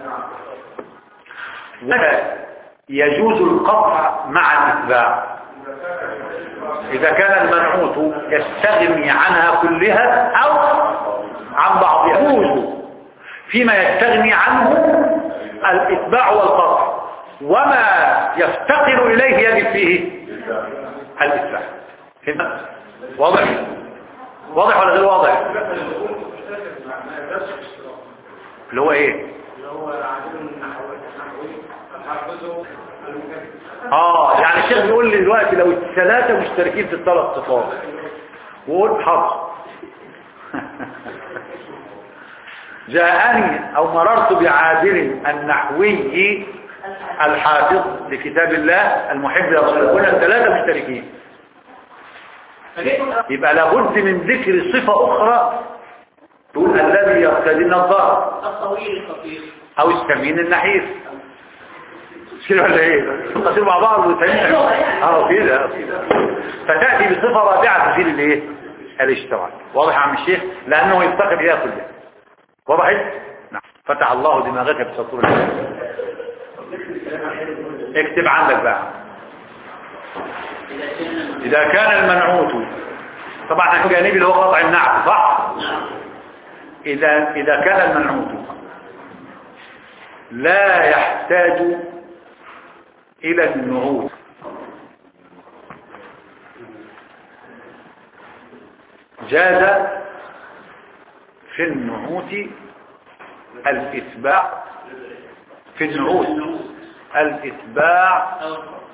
ولا يجوز القطع مع الاتباع إذا كان المنعوت يستغني عنها كلها أو عن بعضها يجوز فيما يستغني عنه الاتباع والقطع وما يفتقر إليه يجب فيه الاتباع فهمت؟ واضح واضح ولا غير واضح اللي هو ايه اه يعني الشيخ بيقول لي دلوقتي لو الثلاثه مشتركين في الثلاث صفات وقول حظ جاءني او مررت بعادل النحوي الحافظ لكتاب الله المحب لرسول الله قلنا الثلاثه مشتركين يبقى لابد من ذكر صفة أخرى تقول الذي يرتدي النظارة الطويل الخفيف أو السمين النحيف كده ولا ايه تصير مع بعض وتسمين اه كده كده فتأتي بصفة رابعة تزيل الايه الاشتراك واضح يا عم الشيخ لأنه يفتقد إليها كلها وضحت نعم فتح الله دماغك بسطور الله اكتب عندك بقى إذا كان المنعوت طبعا احنا جانبي اللي هو قطع النعت صح إذا إذا كان المنعوت لا يحتاج إلى النعوت جاز في النعوت الإتباع في النعوت الإتباع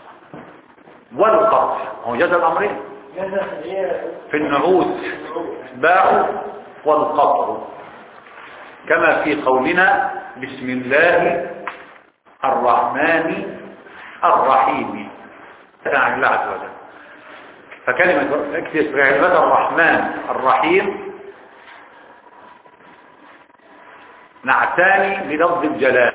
والقطع هو جاز الأمرين في النعوت إتباع والقطع كما في قولنا بسم الله الرحمن الرحيم عن الله عز وجل فكلمة كلمة الرحمن الرحيم نعتاني بلفظ الجلال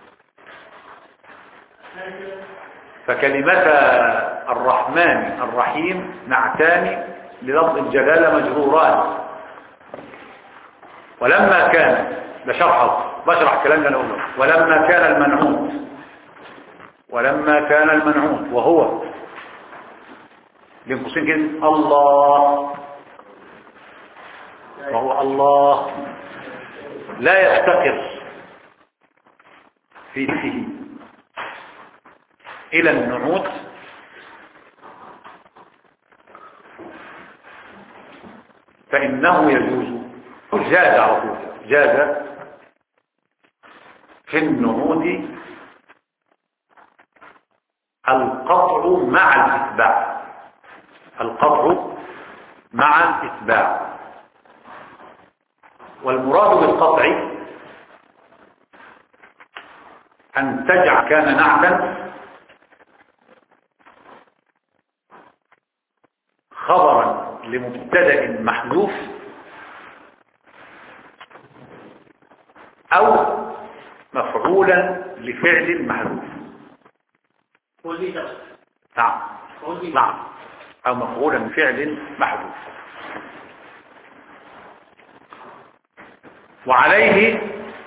فكلمة الرحمن الرحيم نعتاني بلفظ الجلالة مجروران ولما كان بشرح بشرح كلامنا الأول ولما كان المنعوت ولما كان المنعوت وهو بين قوسين كده الله وهو الله لا يفتقر في نفسه إلى النعوت فإنه يجوز جاز على طول جاز في النعوت القطع مع الإتباع القطع مع الإتباع والمراد بالقطع أن تجعل كان نعتا خبرا لمبتدا محذوف أو مفعولا لفعل محذوف قول لي ده نعم قول لي نعم أو مفعولا بفعل محذوف وعليه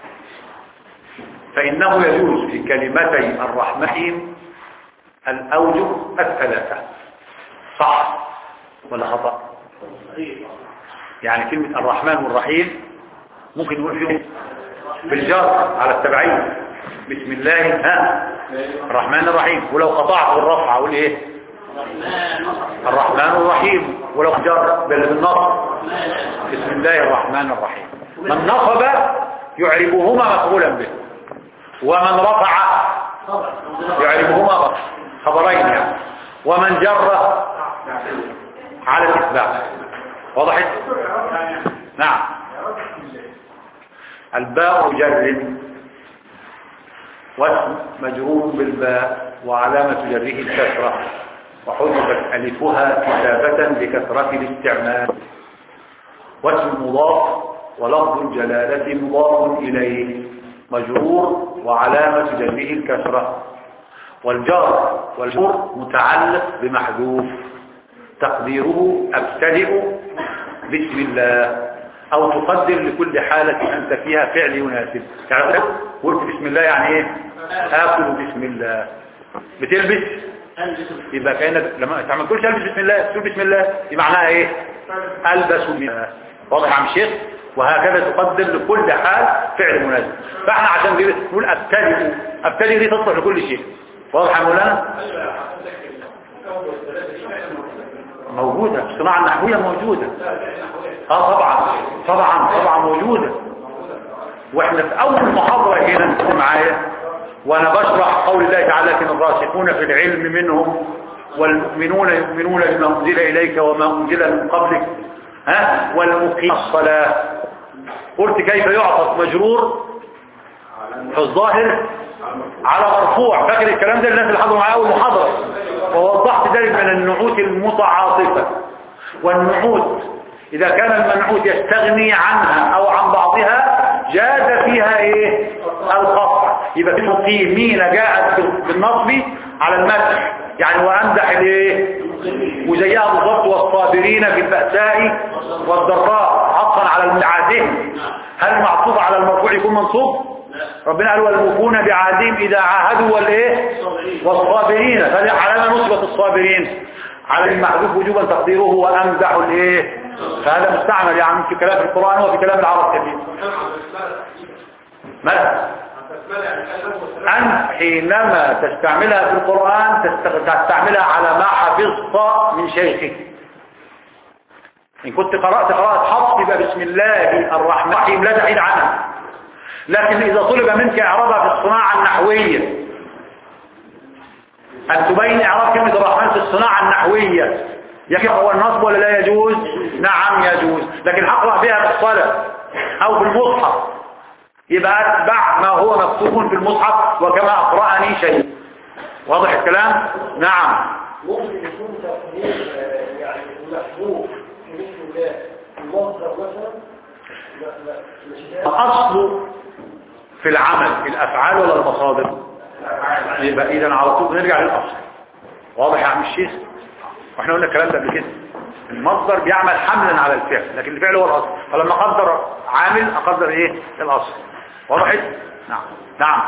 فإنه يجوز في كلمتي الرحمن الأوجه الثلاثة صح ولا خطأ يعني كلمة الرحمن والرحيم ممكن نقول فيهم بالجر على التبعية بسم الله ها الرحمن الرحيم ولو قطعت بالرفع اقول ايه الرحمن الرحيم ولو جر بال- بالنصب بسم الله الرحمن الرحيم من نصب يعربهما مقبولا به ومن رفع يعربهما خبرين يعني ومن جر على الإتباع وضحت نعم الباء جر واسم مجرور بالباء وعلامة جره الكسرة وحذفت ألفها كتابة لكثرة الاستعمال واسم مضاف ولفظ الجلالة مضاف إليه مجرور وعلامة جره الكسرة والجار والجر متعلق بمحذوف تقديره أبتدئ بسم الله أو تقدر لكل حالة أنت فيها فعل يناسب يعني قلت بسم الله يعني إيه آكل بسم الله بتلبس يبقى كأنك لما انت ما تقولش البس بسم الله تقول بسم الله دي معناها ايه البس بسم الله واضح يا عم الشيخ وهكذا تقدم لكل حال فعل مناسب فاحنا عشان كده نقول ابتدئ ابتدئ دي تصلح لكل شيء واضح يا مولانا موجودة الصناعة النحوية موجودة اه طبعا طبعا طبعا موجودة واحنا في اول محاضرة هنا انتوا معايا وانا بشرح قول الله تعالى لكن الراسخون في العلم منهم والمؤمنون يؤمنون بما انزل اليك وما انزل من قبلك ها والمقيم الصلاة قلت كيف يعطف مجرور في الظاهر على مرفوع فاكر الكلام ده الناس اللي حضروا معايا اول محاضرة ووضحت ذلك من النعوت المتعاطفة والنعوت إذا كان المنعوت يستغني عنها أو عن بعضها جاز فيها إيه القطع يبقى في مقيمين جاءت بالنصب على المدح يعني وأمدح الإيه وزيها بالضبط والصابرين في البأساء والضراء عطفا على المعادين هل المعطوف على المرفوع يكون منصوب ربنا قال والموفون بعهدهم إذا عاهدوا والايه والصابرين فهذه علامة نصبة الصابرين على المحذوف وجوبا تقديره وأمدح الايه فهذا مستعمل يعني في كلام القرآن وفي كلام العرب كثير ماذا أنت حينما تستعملها في القرآن تست- تستعملها على ما حفظت من شيخك إن كنت قرأت قراءة حفظ يبقى بسم الله الرحمن الرحيم لا تحيد عنها لكن إذا طلب منك إعرابها في الصناعة النحوية أن تبين إعراب كلمة الرحمن في الصناعة النحوية يكفي هو النصب ولا لا يجوز نعم يجوز لكن أقرأ بها في الصلاة أو في المصحف يبقى أتبع ما هو مكتوب في المصحف وكما أقرأني شيء واضح الكلام نعم ممكن يكون تقدير آه، يعني محبوب بسم الله المصدر مثلا لا لا مش ده الأصل في العمل في الأفعال ولا المصادر يبقى إذا على طول نرجع للأصل واضح يا عم الشيخ واحنا قلنا الكلام ده قبل كده المصدر بيعمل حملا على الفعل لكن الفعل هو الأصل فلما أقدر عامل أقدر إيه الأصل وضحت نعم نعم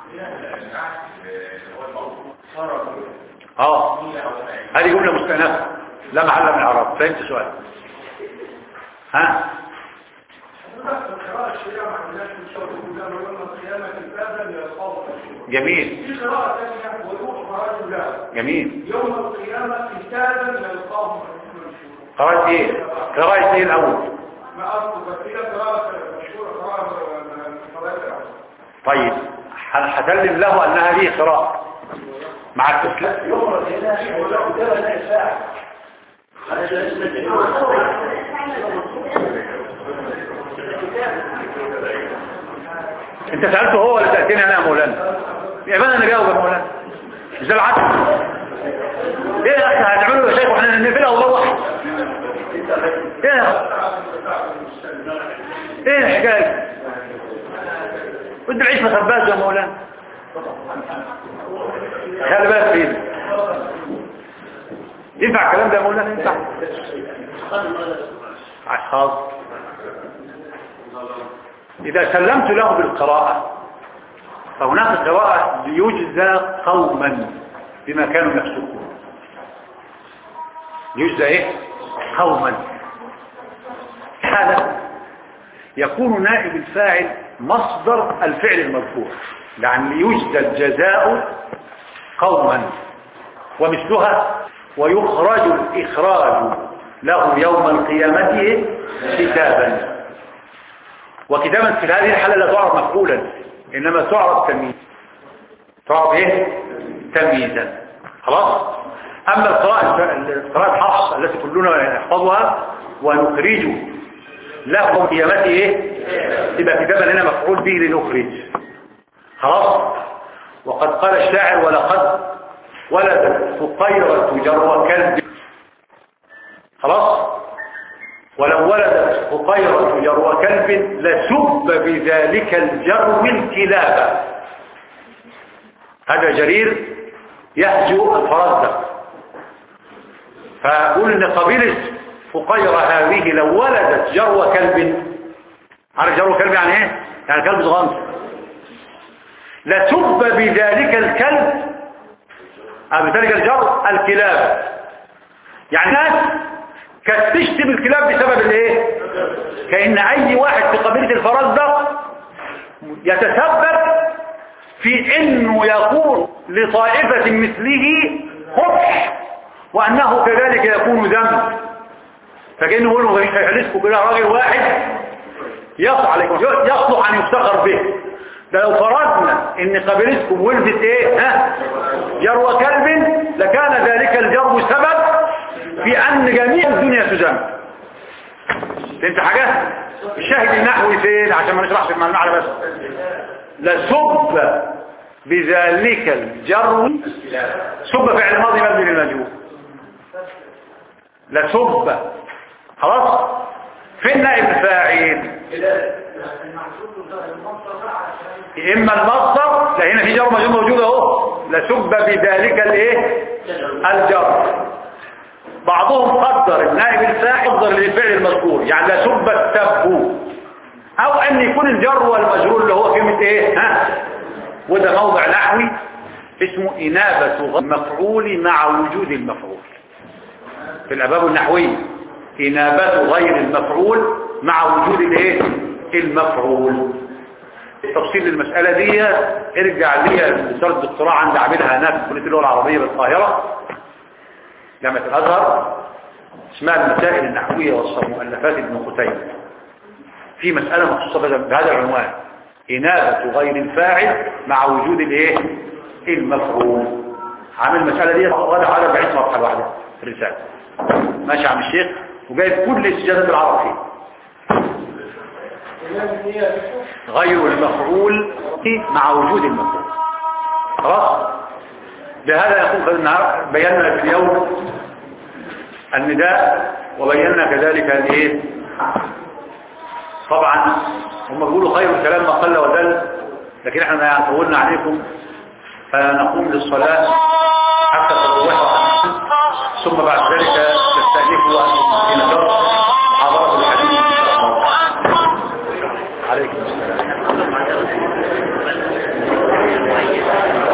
اه هذه جملة مستأنفة لا محل من الإعراب فهمت سؤال ها القراءة الشريعة ما عندناش من شوط الله ويوم القيامة الباب يلقاه جميل في قراءة ثانية ويوم رجل لا جميل يوم القيامة كتابا يلقاه منشورا قراءة ايه قراءة ايه الاول ما أصدق فيها قراءة مشهورة قراءة من قراءة العصر طيب هل هسلم له انها ليه قراءة مع التسليم يخرج هنا وقدام لا يساعد انت سألته هو ولا سألتني انا يا مولانا يا بنا انا جاوب يا مولانا مش ده العدل ايه يا اخي هنعمله يا شيخ واحنا نقفلها والله واحد ايه يا ايه الحكايه ودي العيش مخباز يا مولانا خلي بالك فين ينفع الكلام ده يا مولانا ينفع حاضر إذا سلمت له بالقراءة فهناك قراءة ليجزى قوما بما كانوا يفسقون يجزى ايه قوما هذا يكون نائب الفاعل مصدر الفعل المذكور يعني ليجزى الجزاء قوما ومثلها ويخرج الإخراج له يوم القيامة كتابا وكتابا في هذه الحالة لا تعرف مفعولا إنما تعرف تمييز تعرف إيه؟ تمييزا خلاص أما القراءة القراءة حفص التي كلنا نحفظها ونخرج له قيامته إيه؟ تبقى كتابا هنا مفعول به لنخرج خلاص وقد قال الشاعر ولقد ولدت فقيرة جر كلب خلاص ولو ولدت فقيرة جرو كلب لسب بذلك الجرو الكلاب هذا جرير يهجو الفرزدق فأقول إن قبيلة فقيرة هذه لو ولدت جرو كلب عارف جرو كلب يعني ايه؟ يعني كلب صغنط لسب بذلك الكلب أو بذلك الجر الكلاب يعني ناس كانت تشتم الكلاب بسبب الايه كأن اي واحد في قبيلة الفرزدق يتسبب في انه يكون لطائفة مثله قبح وانه كذلك يكون ذنب فكأنه يقول له هيحلسكم كده راجل واحد يصلح عليكم يصلح ان يفتخر به ده لو فرضنا ان قبيلتكم ولدت ايه ها جرو كلب لكان ذلك الجرو سبب في أن جميع الدنيا تذم فهمت حاجة؟ الشاهد النحوي فين عشان ما نشرحش المعنى بس لسب بذلك الجر سب فعل ماضي مبني للمجهول لسب خلاص فين نائب الفاعل اما المصدر لا هنا في جر مجهول موجود اهو لسب بذلك الايه الجر بعضهم قدر النائب الفاعل قدر للفعل المذكور يعني لا سب السب او ان يكون الجر والمجرور اللي هو كلمه ايه ها وده موضع نحوي اسمه انابه المفعول مع وجود المفعول في الابواب النحويه انابه غير المفعول مع وجود الايه المفعول التفصيل للمساله دي ارجع لي رساله الدكتوراه عند عاملها هناك في كليه اللغه العربيه بالقاهره جامعة الأزهر اسمها المسائل النحوية والمؤلفات ابن قتيبة في مسألة مخصوصة بهذا العنوان إنابة غير الفاعل مع وجود الايه المفعول عامل المسألة دي غدا على 40 صفحة لوحدها في الرسالة ماشي يا عم الشيخ وجايب كل السجادات العرب فيه غير المفعول مع وجود المفعول خلاص بهذا يكون قد النهار بينا في اليوم النداء وبينا كذلك الايه طبعا هم بيقولوا خير الكلام ما قل ودل لكن احنا طولنا عليكم فنقوم للصلاة حتى تروحوا ثم بعد ذلك تستأنفوا أن ينظر حضرات الحديث إن شاء الله عليكم السلام